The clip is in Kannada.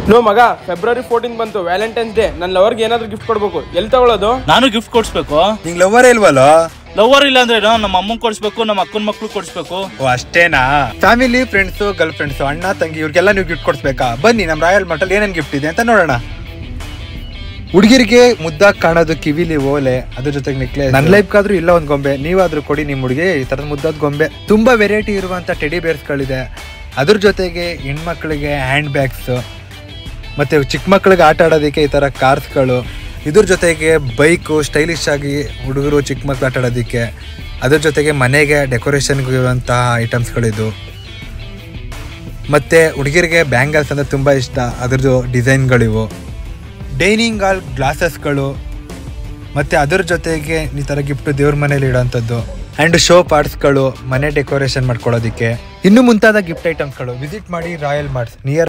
ನೋ ಮಗ ಫೆಬ್ರವರಿ ಫೋರ್ಟೀನ್ ಬಂತು ವ್ಯಾಲೆಂಟೈನ್ಸ್ ಡೇ ನನ್ನ ಲವರ್ಗೆ ಏನಾದ್ರು ಗಿಫ್ಟ್ ಕೊಡ್ಬೇಕು ಎಲ್ಲಿ ತಗೊಳ್ಳೋದು ನಾನು ಗಿಫ್ಟ್ ಕೊಡ್ಸ್ಬೇಕು ನಿಂಗ್ ಲವರೇ ಇಲ್ವಲ್ಲ ಲವರ್ ಇಲ್ಲ ಅಂದ್ರೆ ಏನು? ನಮ್ಮ ಅಮ್ಮಂಗ್ ಕೊಡ್ಸ್ಬೇಕು ನಮ್ಮ ಅಕ್ಕನ ಮಕ್ಳು ಕೊಡ್ಸ್ಬೇಕು ಓ ಅಷ್ಟೇನಾ ಫ್ಯಾಮಿಲಿ ಫ್ರೆಂಡ್ಸ್ ಗರ್ಲ್ ಫ್ರೆಂಡ್ಸ್ ಅಣ್ಣ ತಂಗಿ ಇವ್ರಿಗೆಲ್ಲ ನೀವು ಗಿಫ್ಟ್ ಕೊಡ್ಸ್ಬೇಕಾ ಬನ್ನಿ ನಮ್ಮ ರಾಯಲ್ ಮಠಲ್ ಏನೇನ್ ಗಿಫ್ಟ್ ಇದೆ ಅಂತ ನೋಡೋಣ ಹುಡುಗಿರಿಗೆ ಮುದ್ದಾಗಿ ಕಾಣೋದು ಕಿವಿಲಿ ಓಲೆ ಅದ್ರ ಜೊತೆಗೆ ನೆಕ್ಲೆಸ್ ನನ್ನ ಲೈಫ್ಗಾದ್ರೂ ಇಲ್ಲ ಒಂದ್ ಗೊಂಬೆ ನೀವಾದ್ರೂ ಕೊಡಿ ನಿಮ್ ಹುಡುಗಿ ಈ ತರದ ಮುದ್ದಾದ ಗೊಂಬೆ ತುಂಬಾ ವೆರೈಟಿ ಇರುವಂತ ಟೆಡಿ ಬೇರ್ಸ್ಗಳಿದೆ ಅದ್ರ ಜೊತೆಗೆ ಹೆಣ್ಮಕ್ಳಿಗೆ ಹ್ಯಾಂಡ್ ಬ್ಯಾಗ್ಸ್ ಮತ್ತೆ ಚಿಕ್ಕ ಮಕ್ಳಿಗೆ ಆಟ ಆಡೋದಕ್ಕೆ ಈ ತರ ಕಾರ್ಸ್ಗಳು ಇದ್ರ ಜೊತೆಗೆ ಬೈಕು ಸ್ಟೈಲಿಶ್ ಆಗಿ ಹುಡುಗರು ಚಿಕ್ಕ ಮಕ್ಳು ಆಟ ಆಡೋದಕ್ಕೆ ಅದ್ರ ಜೊತೆಗೆ ಮನೆಗೆ ಡೆಕೋರೇಷನ್ಗೆ ಇರುವಂತಹ ಐಟಮ್ಸ್ಗಳಿದು ಮತ್ತೆ ಹುಡುಗಿರಿಗೆ ಬ್ಯಾಂಗಲ್ಸ್ ಅಂದ್ರೆ ತುಂಬಾ ಇಷ್ಟ ಅದ್ರದ್ದು ಡಿಸೈನ್ಗಳಿವು ಡೈನಿಂಗ್ ಹಾಲ್ ಗ್ಲಾಸಸ್ಗಳು ಮತ್ತೆ ಅದ್ರ ಜೊತೆಗೆ ಈ ತರ ಗಿಫ್ಟ್ ದೇವ್ರ ಮನೇಲಿ ಇಡೋಂಥದ್ದು ಅಂಡ್ ಶೋ ಪಾರ್ಟ್ಸ್ಗಳು ಮನೆ ಡೆಕೋರೇಷನ್ ಮಾಡ್ಕೊಳ್ಳೋದಕ್ಕೆ ಇನ್ನು ಮುಂತಾದ ಗಿಫ್ಟ್ ಐಟಮ್ಸ್ಗಳು ವಿಸಿಟ್ ಮಾಡಿ ರಾಯಲ್ ಮಾರ್ಟ್ಸ್ ನಿಯರ್